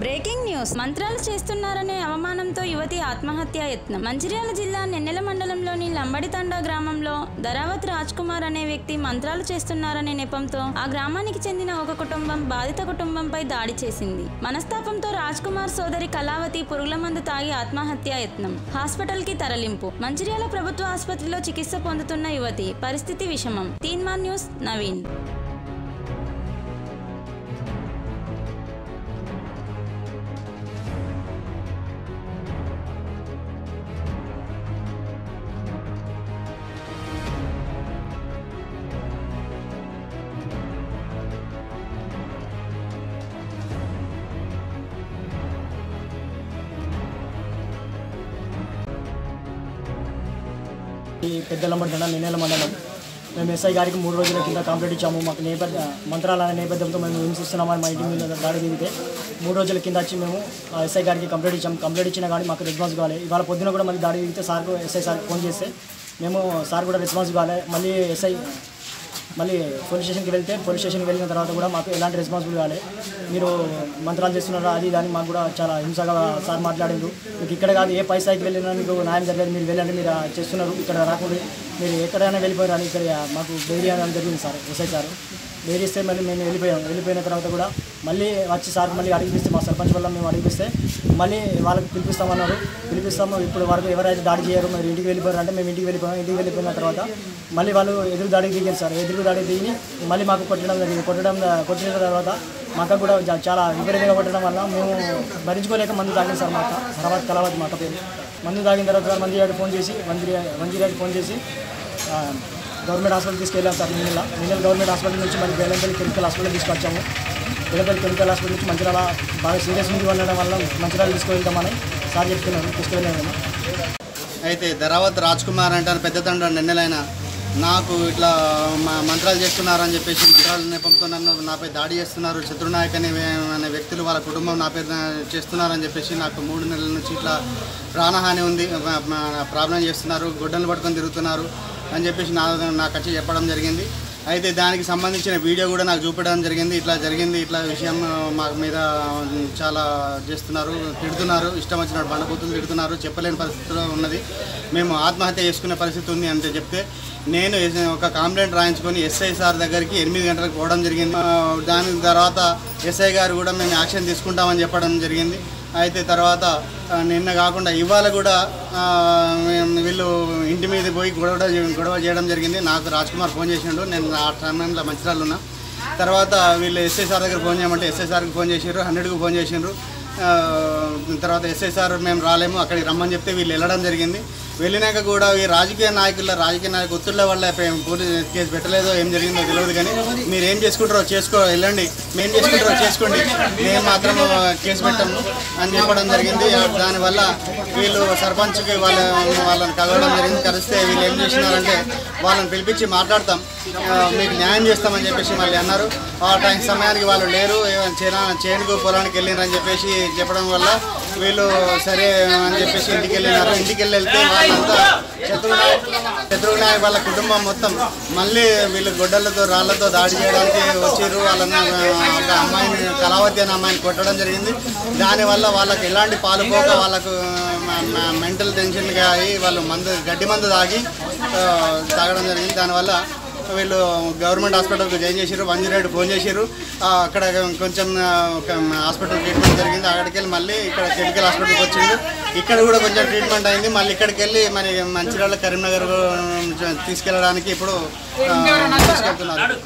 breaking news మంత్రాలు చేస్తున్నారనే అవమానంతో యువతి ఆత్మహత్య యత్నం మంచిర్యాల జిల్లా నెన్నెల మండలంలోని లంబడితండా గ్రామంలో ధరావత్ రాజ్ కుమార్ అనే వ్యక్తి మంత్రాలు చేస్తున్నారనే నెపంతో ఆ గ్రామానికి చెందిన ఒక కుటుంబం బాధిత కుటుంబంపై దాడి చేసింది మనస్తాపంతో రాజ్ కుమార్ సోదరి కళావతి పురుగుల మందు తాగి ఆత్మహత్య యత్నం హాస్పిటల్ కి తరలింపు మంచిర్యాల ప్రభుత్వ ఆసుపత్రిలో చికిత్స పొందుతున్న యువతి పరిస్థితి విషమం తీన్మాన్ న్యూస్ నవీన్ ఈ పెద్దలంబడి తండ నిన్నేల మండలం మేము ఎస్ఐ గారికి మూడు రోజుల కింద కంప్లైంట్ ఇచ్చాము మాకు నేపథ్య మంత్రాల అనే నేపథ్యంతో మేము హింసిస్తున్నామని మా ఇంటి మీద దాడి దిగితే మూడు రోజుల కింద వచ్చి మేము ఆ ఎస్ఐ గారికి కంప్లైంట్ ఇచ్చాము కంప్లైంట్ ఇచ్చినా కానీ మాకు రెస్పాన్స్ కావాలి ఇవాళ పొద్దున కూడా మళ్ళీ దాడి దిగితే సార్కు ఎస్ఐ సార్కి ఫోన్ చేస్తే మేము సార్ కూడా రెస్పాన్స్ కావాలి మళ్ళీ ఎస్ఐ మళ్ళీ పోలీస్ స్టేషన్కి వెళ్తే పోలీస్ స్టేషన్కి వెళ్ళిన తర్వాత కూడా మాకు ఎలాంటి రెస్పాన్సిబుల్ కావాలి మీరు మంత్రాలు చేస్తున్నారా అది దాన్ని మాకు కూడా చాలా హింసగా సార్ మాట్లాడిండు మీకు ఇక్కడ కాదు ఏ పైసాకి వెళ్ళినా మీకు న్యాయం జరగలేదు మీరు వెళ్ళండి మీరు చేస్తున్నారు ఇక్కడ రాకుండా మీరు ఎక్కడైనా వెళ్ళిపోయారు అని ఇక్కడ మాకు బెయిరీ అని జరిగింది సార్ ఎస్ఐ సార్ బెయిరిస్తే మళ్ళీ మేము వెళ్ళిపోయాం వెళ్ళిపోయిన తర్వాత కూడా మళ్ళీ వచ్చి సార్ మళ్ళీ అడిగిపిస్తే మా సర్పంచ్ వల్ల మేము అడిగిపిస్తే మళ్ళీ వాళ్ళకి పిలిపిస్తామన్నారు పిలిపిస్తాము ఇప్పుడు వరకు ఎవరైతే దాడి చేయరు మరి ఇంటికి వెళ్ళిపోయారు అంటే మేము ఇంటికి వెళ్ళిపోయాం ఇంటికి వెళ్ళిపోయిన తర్వాత మళ్ళీ వాళ్ళు ఎదురు దాడికి దిగారు సార్ ఎదురు దాడికి దిగి మళ్ళీ మాకు కొట్టడం జరిగింది కొట్టడం కొట్టిన తర్వాత మా అక్క కూడా జా- చాలా విపరీతంగా కొట్టడం వల్ల మేము భరించుకోలేక మందు తాగాం సార్ మా అక్క తర్వాత కలవతి మా అక్క పేరు మందు తాగిన తర్వాత మందిరాకి ఫోన్ చేసి మందిరి మందిరాకి ఫోన్ చేసి ఆ, గవర్నమెంట్ హాస్పిటల్ తీసుకెళ్ళాం సార్ నిన్న నిన్న గవర్నమెంట్ హాస్పిటల్ నుంచి మళ్ళీ బెల్లంపల్లి కెమికల్ హాస్పిటల్ తీసుకొచ్చాము బెల్లంపల్లి కెమికల్ హాస్పిటల్ నుంచి మంచిర్యాల బాగా సీరియస్ ఉంది ఉండడం వల్ల మంచిర్యాల తీసుకువెళ్తామని సార్ చెప్తున్నారు తీసుకువెళ్ళాము అయితే ధరావత్ రాజ్ కుమార్ అంటారు పెద్ద తండ్రి నిన్నలైన నాకు ఇట్లా మ- మంత్రాలు చేస్తున్నారని చెప్పేసి మంత్రాల నెపంతో నన్ను నాపై దాడి చేస్తున్నారు శత్రునాయక్ అనే వే- అనే వ్యక్తులు వాళ్ళ కుటుంబం నా పేరు చేస్తున్నారని చెప్పేసి నాకు మూడు నెలల నుంచి ఇట్లా ప్రాణహాని ఉంది మ- మ- ప్రాబ్లం చేస్తున్నారు గుడ్డలు పట్టుకొని తిరుగుతున్నారు అని చెప్పేసి నా నాకు వచ్చి చెప్పడం జరిగింది అయితే దానికి సంబంధించిన వీడియో కూడా నాకు చూపించడం జరిగింది ఇట్లా జరిగింది ఇట్లా విషయం మా మీద చాలా చేస్తున్నారు తిడుతున్నారు ఇష్టం వచ్చినట్టు బండబూతులు తిడుతున్నారు చెప్పలేని పరిస్థితిలో ఉన్నది మేము ఆత్మహత్య చేసుకునే పరిస్థితి ఉంది అంటే చెప్తే నేను ఎస్- ఒక కంప్లైంట్ రాయించుకొని ఎస్ఐ సార్ దగ్గరికి ఎనిమిది గంటలకు పోవడం జరిగింది ఆ, దాని తర్వాత ఎస్ఐ గారు కూడా మేము యాక్షన్ తీసుకుంటామని చెప్పడం జరిగింది అయితే తర్వాత ఆ, నిన్న కాకుండా ఇవాళ కూడా ఆ, మేము వీళ్ళు ఇంటి మీద పోయి గొడవ చే- గొడవ చేయడం జరిగింది నాకు రాజ్ కుమార్ ఫోన్ చేసిండు నేను ఆ టైంలో మంచిర్యాలలో ఉన్నా తర్వాత వీళ్ళు ఎస్ఐ సార్ దగ్గర ఫోన్ చేయమంటే ఎస్ఐ సార్కి ఫోన్ చేసారు హండ్రెడ్కి ఫోన్ చేసిండ్రు ఆ, తర్వాత ఎస్ఐ సార్ మేము రాలేము అక్కడికి రమ్మని చెప్తే వీళ్ళు వెళ్ళడం జరిగింది వెళ్ళినాక కూడా ఈ రాజకీయ నాయకుల రాజకీయ నాయకు ఒత్తిళ్ళ వల్ల పే- పోలీస్ కేసు పెట్టలేదో ఏం జరిగిందో తెలియదు కానీ మీరు ఏం చేసుకుంటారో చేసుకో వెళ్ళండి మేము చేసుకుంటారో చేసుకోండి మేము మాత్రం కేసు పెట్టాము అని చెప్పడం జరిగింది దానివల్ల వీళ్ళు సర్పంచ్కి వాళ్ళ వాళ్ళని కలవడం జరిగింది కలిస్తే వీళ్ళు ఏం చేసినారంటే వాళ్ళని పిలిపించి మాట్లాడతాం ఆ, మీకు న్యాయం చేస్తామని చెప్పేసి మళ్ళీ అన్నారు ఆ టైం సమయానికి వాళ్ళు లేరు ఏమైనా చేనా చేనుకు పొలానికి వెళ్ళినారని చెప్పేసి చెప్పడం వల్ల వీళ్ళు సరే అని చెప్పేసి ఇంటికి వెళ్ళినారు ఇంటికి వెళ్ళి వెళ్తే వాళ్ళంతా శత్రునాయక్ శత్రునాయక్ వాళ్ళ కుటుంబం మొత్తం మళ్ళీ వీళ్ళు గొడ్డలతో రాళ్లతో దాడి చేయడానికి వచ్చారు వాళ్ళని ఆ, ఒక అమ్మాయిని కళావతి అనే అమ్మాయిని కొట్టడం జరిగింది దానివల్ల వాళ్ళకి ఎలాంటి పాలుపోక వాళ్ళకు మెంటల్ టెన్షన్గా అయ్యి వాళ్ళు మందు గడ్డి మందు తాగి ఆ, తాగడం జరిగింది దానివల్ల వీళ్ళు గవర్నమెంట్ హాస్పిటల్కి జాయిన్ చేశారు వన్ జీరో ఎయిట్ ఫోన్ చేశారు ఆ, అక్కడ కొంచెం ఆ, ఒక హాస్పిటల్ ట్రీట్మెంట్ జరిగింది అక్కడికి వెళ్ళి మళ్ళీ ఇక్కడ కెమికల్ హాస్పిటల్కి వచ్చిండు ఇక్కడ కూడా కొంచెం ట్రీట్మెంట్ అయింది మళ్ళీ ఇక్కడికి వెళ్ళి మరి మంచిర్యాల కరీంనగర్ తీసుకెళ్ళడానికి ఇప్పుడు ఆ, తీసుకెళ్తున్నారు